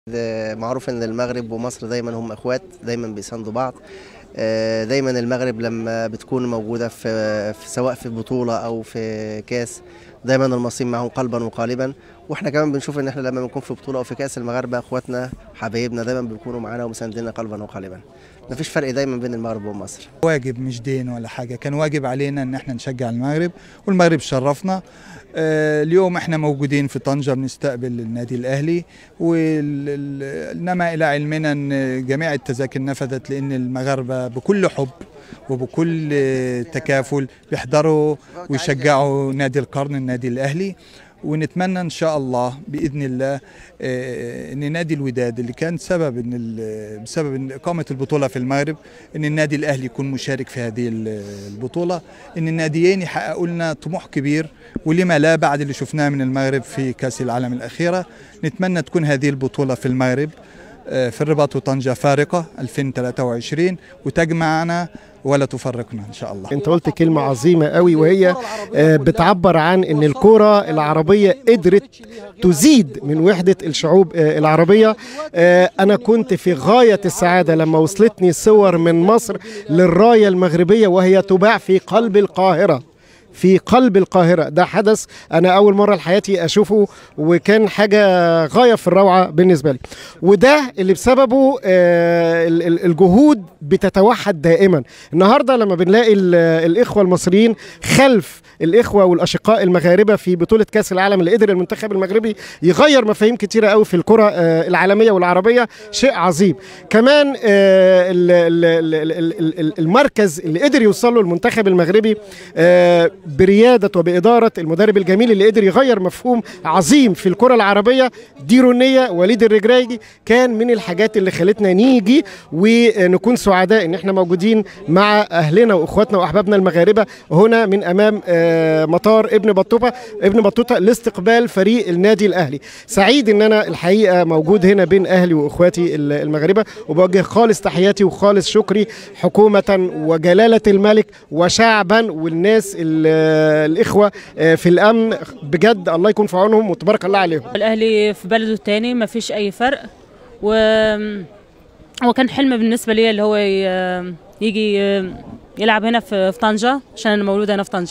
ده معروف ان المغرب ومصر دايما هم اخوات دايما بيساندوا بعض آه، دايما المغرب لما بتكون موجوده في في- سواء في بطوله او في كاس دايما المصريين معهم قلبا وقالبا واحنا كمان بنشوف ان احنا لما بنكون في بطوله او في كاس المغاربه اخواتنا حبايبنا دايما بيكونوا معانا ومساندينا قلبا وقالبا مفيش فرق دايما بين المغرب ومصر واجب مش دين ولا حاجه كان واجب علينا ان احنا نشجع المغرب والمغرب شرفنا آه، اليوم احنا موجودين في طنجة بنستقبل النادي الاهلي وانما الى علمنا ان جميع التذاكر نفذت لان المغاربه بكل حب وبكل آه، تكافل بيحضروا ويشجعوا نادي القرن النادي الاهلي ونتمنى ان شاء الله باذن الله آه، ان نادي الوداد اللي كان سبب ان ال- بسبب إن اقامه البطوله في المغرب ان النادي الاهلي يكون مشارك في هذه ال- البطوله ان الناديين يحققوا لنا طموح كبير ولما لا بعد اللي شفناه من المغرب في كاس العالم الاخيره نتمنى تكون هذه البطوله في المغرب آه، في الرباط وطنجه فارقه 2023 وتجمعنا ولا تفرقنا ان شاء الله انت قلت كلمة عظيمة قوي وهي آه، بتعبر عن ان الكرة العربية قدرت تزيد من وحدة الشعوب آه، العربية آه، انا كنت في غاية السعادة لما وصلتني صور من مصر للراية المغربية وهي تباع في قلب القاهرة في قلب القاهرة ده حدث أنا أول مرة لحياتي أشوفه وكان حاجة غاية في الروعة بالنسبة لي وده اللي بسببه آه، ال- ال- الجهود بتتوحد دائما النهاردة لما بنلاقي ال- الإخوة المصريين خلف الإخوة والأشقاء المغاربة في بطولة كأس العالم اللي قدر المنتخب المغربي يغير مفاهيم كتيرة قوي في الكرة آه، العالمية والعربية شيء عظيم كمان آه، ال- ال- ال- ال- ال- ال- المركز اللي قدر يوصل له المنتخب المغربي آه، بريادة وبإدارة المدرب الجميل اللي قدر يغير مفهوم عظيم في الكرة العربية ديرونية وليد الرجراجي كان من الحاجات اللي خلتنا نيجي ونكون سعداء ان احنا موجودين مع اهلنا واخواتنا واحبابنا المغاربه هنا من امام آه، مطار ابن بطوطه ابن بطوطه لاستقبال فريق النادي الاهلي سعيد ان انا الحقيقه موجود هنا بين اهلي واخواتي ال- المغاربه وبوجه خالص تحياتي وخالص شكري حكومه وجلاله الملك وشعبا والناس ال- الاخوه آه، في الامن بجد الله يكون في عونهم وتبارك الله عليهم الاهلي في بلده التاني ما فيش اي فرق و هو كان حلم بالنسبه لي اللي هو ي- يجي يلعب هنا في في طنجه عشان انا مولوده هنا في طنجه